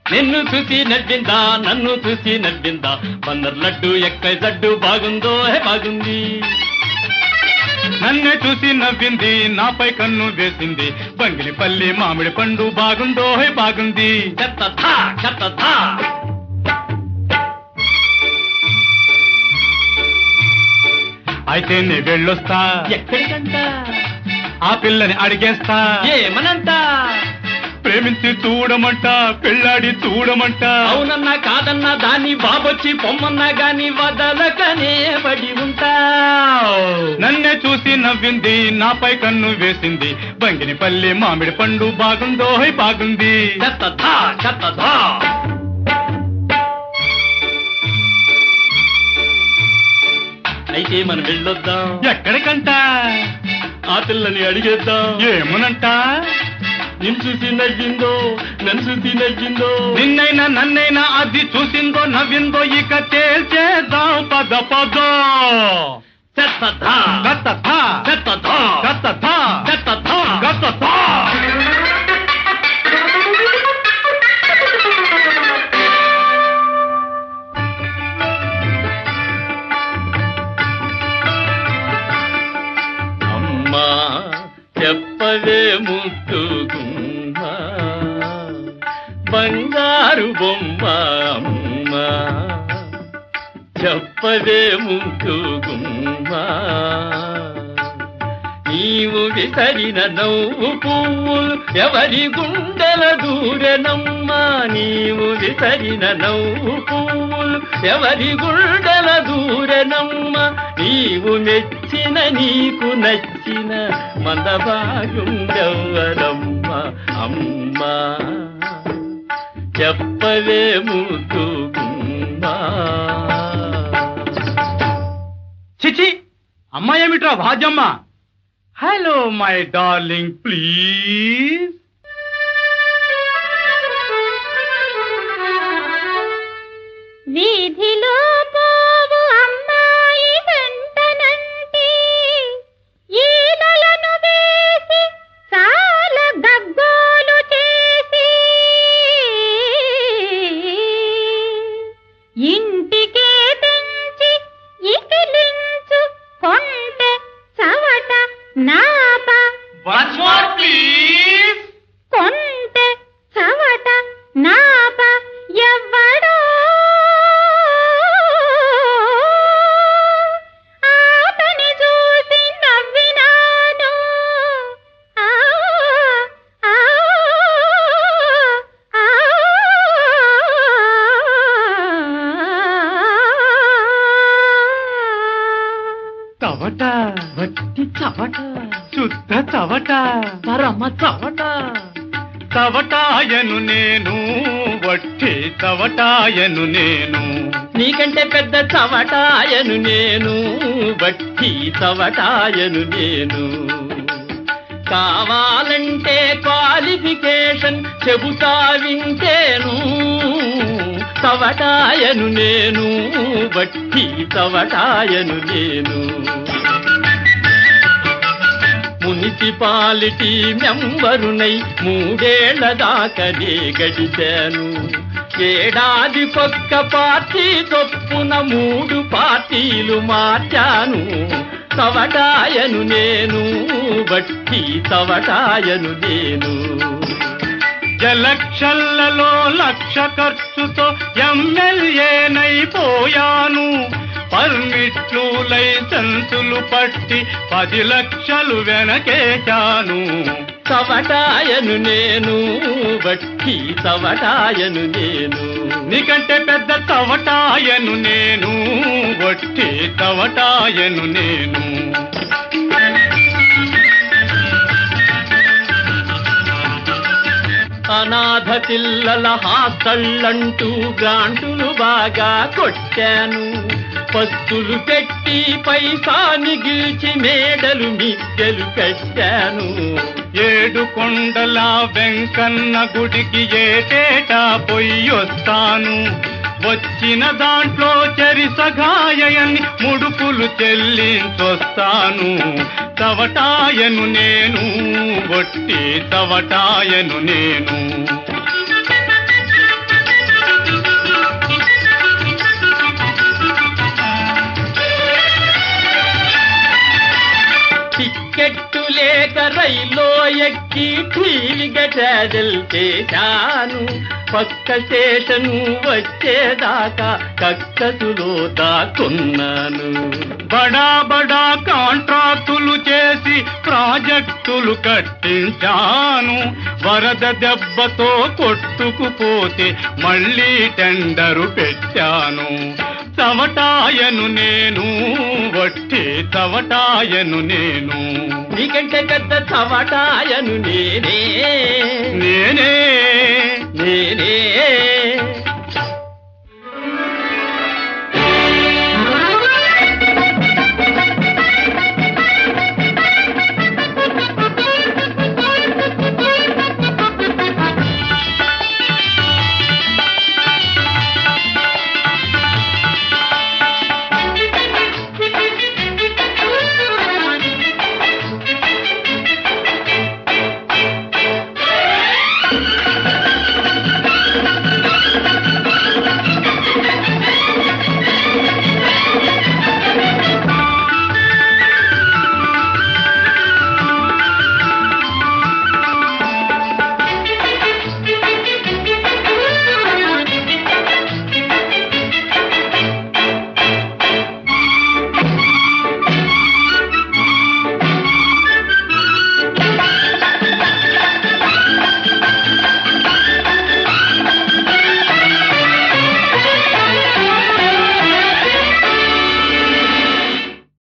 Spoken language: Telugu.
నిన్ను చూసి నవ్విందా నన్ను చూసి నవ్విందా బందర్ లడ్డు ఎక్కై జడ్డు బాగుందో హే బాగుంది నన్నే చూసి నవ్వింది నాపై కన్ను వేసింది బంగిలిపల్లి మామిడి పండు బాగుందో హే బాగుంది చెత్త థా చెత్త థా అయితే నీ వెళ్ళొస్తా ఎక్కడికంట ఆ పిల్లని అడిగేస్తా ఏమనంట ప్రేమించి చూడమంట పెళ్ళాడి చూడమంట అవునన్నా కాదన్నా దాన్ని బాబొచ్చి పొమ్మన్నా గాని వదలకనే పడి ఉంటా నన్నే చూసి నవ్వింది నాపై కన్ను వేసింది బంగినిపల్లి మామిడి పండు బాగుందో హై బాగుంది చెత్త థా చెత్త థా అయితే మనం వెళ్ళొద్దాం ఎక్కడికంట ఆ పిల్లని అడిగేద్దాం ఏమునంట నిన్ను చూసి నవ్విందో నన్ను చూసి నవ్విందో నిన్నైనా నన్నైనా అది చూసిందో నవ్విందో ఇక తేల్చేద్దాం పద పద చెత్త థా గత థా, చెత్త థా గత థా, చెత్త థా గత థా. అమ్మా చెప్పవే ముట్టుకుమ్మా బంగారు బొమ్మ అమ్మా చెప్పవే ముట్టుకుమ్మా నీవు విసరిన నవ్వు పువ్వులు ఎవరి గుండెల దూరెనమ్మా నీవు విసరిన నవ్వు పువ్వులు ఎవరి గుండెల దూరెనమ్మా నీవు మెచ్చిన నీకు నచ్చిన మందభాగుండెవ్వరమ్మా అమ్మా చెప్పవే ముద్దుగుమ్మా చిచి అమ్మాయి ఏమిట్రా భాజమ్మ హలో మై డార్లింగ్ ప్లీజ్ వీధిలో పోవు అమ్మాయి వెంటనంటి ఈలలను వేసి చాలా గగ్గోలు చేసి ఇంటికే తెంచి ఇకిలించు కొంటె చవట నాప ప్లీజ్ కొంటె చవట నాప ఎవ్వడో ఆతని చూసి నవ్వినాను ఆ, ఆ, ఆ, చవట వట్టి చవట శుద్ధ చవట పరమ చవట చవటాయను నేను వట్టి చవటాయను నేను నీకంటే పెద్ద చవటాయను నేను బట్టి చవటాయను నేను కావాలంటే క్వాలిఫికేషన్ చెబుతా వింటేను చవటాయను నేను బట్టి చవటాయను నేను మున్సిపాలిటీ మెంబరునై మూడేళ్ల దాకనే గడిచాను ఏడాది కొక్క పార్టీ చొప్పున మూడు పార్టీలు మార్చాను తవటాయను నేను బట్టి తవటాయను నేను ఎలక్షన్లలో లక్ష ఖర్చుతో ఎమ్మెల్యేనైపోయాను పర్మిట్లు లైసెన్సులు పట్టి పది లక్షలు వెనకేశాను తవటాయను నేను బట్టి తవటాయను నేను నీకంటే పెద్ద తవటాయను నేను వట్టి తవటాయను నేను అనాథ పిల్లల హాస్టళ్ళంటూ గ్రాంటులు బాగా కొట్టాను పస్తులు పెట్టి పైసా మిగిల్చి మేడలు మిద్దెలు కట్టాను ఏడు కొండల వెంకన్న గుడికి ఏటేటా పొయ్యొస్తాను వచ్చిన దాంట్లో చెరిసగాయని ముడుపులు చెల్లించొస్తాను తవటాయను నేను వట్టి తవటాయను నేను టికెట్టు లేక రైల్లో ఎక్కి టీవిగా ట్రావెల్ చేశాను పక్క స్టేషను వచ్చేదాకా కక్కసులో దాక్కున్నాను బడా బడా కాంట్రాక్టులు చేసి ప్రాజెక్టులు కట్టించాను వరద దెబ్బతో కొట్టుకుపోతే మళ్ళీ టెండరు పెట్టాను చవటాయను నేను వట్టి చవటాయను నేను నీకంటే పెద్ద చవటాయను నేనే నేనే నేనే